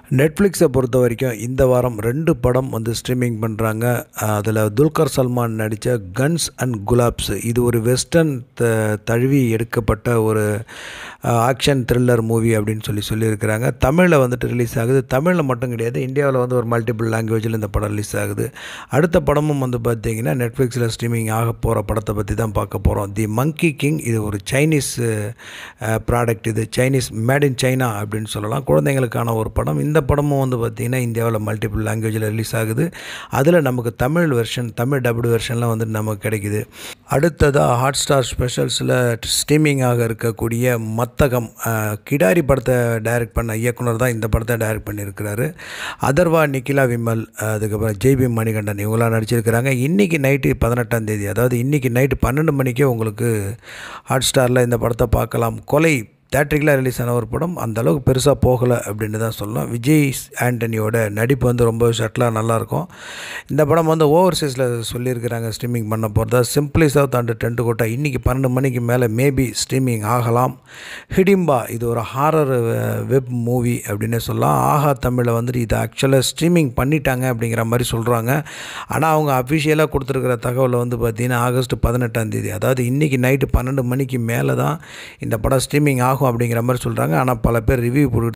நெட்ஃப்ளிக்ஸை பொறுத்த வரைக்கும் இந்த வாரம் ரெண்டு படம் வந்து ஸ்ட்ரீமிங் பண்ணுறாங்க அதில் துல்கர் சல்மான் நடித்த கன்ஸ் அண்ட் குலாப்ஸ் இது ஒரு வெஸ்டர்ன் த தழுவி எடுக்கப்பட்ட ஒரு ஆக்ஷன் த்ரில்லர் மூவி அப்படின்னு சொல்லி சொல்லியிருக்கிறாங்க தமிழில் வந்துட்டு ரிலீஸ் ஆகுது தமிழில் மட்டும் கிடையாது இந்தியாவில் வந்து ஒரு மல்டிபிள் லாங்குவேஜில் இந்த படம் ரிலீஸ் ஆகுது அடுத்த படமும் வந்து பார்த்திங்கன்னா நெட்ஃப்ளிக்ஸில் ஸ்ட்ரீமிங் ஆக போகிற படத்தை பற்றி தான் பார்க்க போகிறோம் தி மங்கி கிங் இது ஒரு சைனீஸ் ப்ராடக்ட் இது சைனீஸ் மேட் இன் சைனா அப்படின்னு சொல்லலாம் குழந்தைங்களுக்கான ஒரு படம் இந்த படமும் வந்து பார்த்திங்கன்னா இந்தியாவில் மல்டிபிள் லாங்குவேஜில் ரிலீஸ் ஆகுது அதில் நமக்கு தமிழ் வெர்ஷன் தமிழ் டபுள் வெர்ஷன்லாம் வந்து நமக்கு கிடைக்குது அடுத்ததாக ஹாட் ஸ்டார் ஸ்பெஷல்ஸில் ஸ்ட்ரீமிங்காக இருக்கக்கூடிய மத்தகம் கிடாரி படத்தை டைரக்ட் பண்ண இயக்குனர் தான் இந்த படத்தை டைரக்ட் பண்ணியிருக்கிறாரு அதர்வா நிக்கிலா விமல் அதுக்கப்புறம் ஜெய்பி மணிகண்டன் இவங்களாம் நடிச்சிருக்கிறாங்க இன்றைக்கி நைட்டு பதினெட்டாம் தேதி அதாவது இன்றைக்கி நைட்டு பன்னெண்டு மணிக்கே உங்களுக்கு ஹாட் ஸ்டாரில் இந்த படத்தை பார்க்கலாம் கொலை தேட்ரிக்கலாக ரிலீஸ் ஆன ஒரு படம் அந்தளவுக்கு பெருசாக போகலை அப்படின்னு தான் சொல்லலாம் விஜய் ஆண்டனியோட நடிப்பு வந்து ரொம்ப ஷட்டிலாக நல்லாயிருக்கும் இந்த படம் வந்து ஓவர்சீஸில் சொல்லியிருக்கிறாங்க ஸ்ட்ரீமிங் பண்ண போகிறதா Simply South and Tent Kotta இன்றைக்கி பன்னெண்டு மணிக்கு மேலே மேபி ஸ்ட்ரீமிங் ஆகலாம் ஹிடிம்பா இது ஒரு ஹாரர் வெப் மூவி அப்படின்னு சொல்லலாம் ஆஹா தமிழில் வந்துட்டு இதை ஆக்சுவலாக ஸ்ட்ரீமிங் பண்ணிட்டாங்க அப்படிங்கிற மாதிரி சொல்கிறாங்க ஆனால் அவங்க அஃபிஷியலாக கொடுத்துருக்கிற தகவலை வந்து பார்த்திங்கன்னா ஆகஸ்ட் பதினெட்டாம் தேதி அதாவது இன்றைக்கி நைட்டு பன்னெண்டு மணிக்கு மேலே தான் இந்த படம் ஸ்ட்ரீமிங் ஆகும் அப்படிங்கிற மாதிரி சொல்கிறாங்க ஆனால் பல பேர் ரிவ்யூ போட்டு